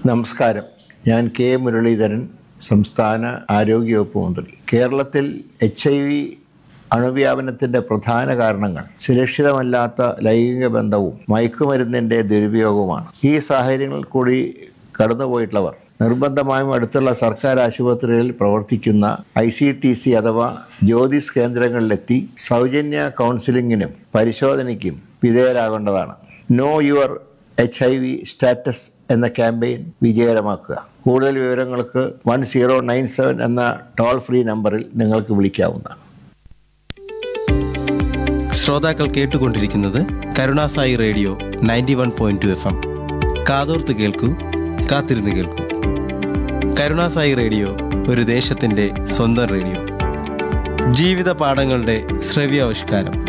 നമസ്കാരം ഞാൻ കെ മുരളീധരൻ സംസ്ഥാന ആരോഗ്യവകുപ്പ് മന്ത്രി കേരളത്തിൽ എച്ച് ഐ വി അണുവ്യാപനത്തിൻ്റെ പ്രധാന കാരണങ്ങൾ സുരക്ഷിതമല്ലാത്ത ലൈംഗിക ബന്ധവും മയക്കുമരുന്നിൻ്റെ ദുരുപയോഗവുമാണ് ഈ സാഹചര്യങ്ങളിൽ കൂടി കടന്നുപോയിട്ടുള്ളവർ നിർബന്ധമായും അടുത്തുള്ള സർക്കാർ ആശുപത്രികളിൽ പ്രവർത്തിക്കുന്ന ഐ സി ടി സി അഥവാ ജ്യോതിസ് കേന്ദ്രങ്ങളിലെത്തി സൗജന്യ കൗൺസിലിങ്ങിനും പരിശോധനയ്ക്കും വിധേയരാകേണ്ടതാണ് know your H I V status എന്ന ക്യാമ്പയിൻ വിജയകരമാക്കുക കൂടുതൽ വിവരങ്ങൾക്ക് വൺ സീറോ നയൻ സെവൻ എന്ന ടോൾ ഫ്രീ നമ്പറിൽ നിങ്ങൾക്ക് വിളിക്കാവുന്നതാണ് ശ്രോതാക്കൾ കേട്ടുകൊണ്ടിരിക്കുന്നത് Karunasai radio ninety one point two F M കാതോർത്ത് കേൾക്കൂ കാത്തിരുന്ന് കേൾക്കൂ കരുണാസായി റേഡിയോ ഒരു ദേശത്തിൻ്റെ സ്വന്തം റേഡിയോ ജീവിത പാഠങ്ങളുടെ ശ്രവ്യാവിഷ്കാരം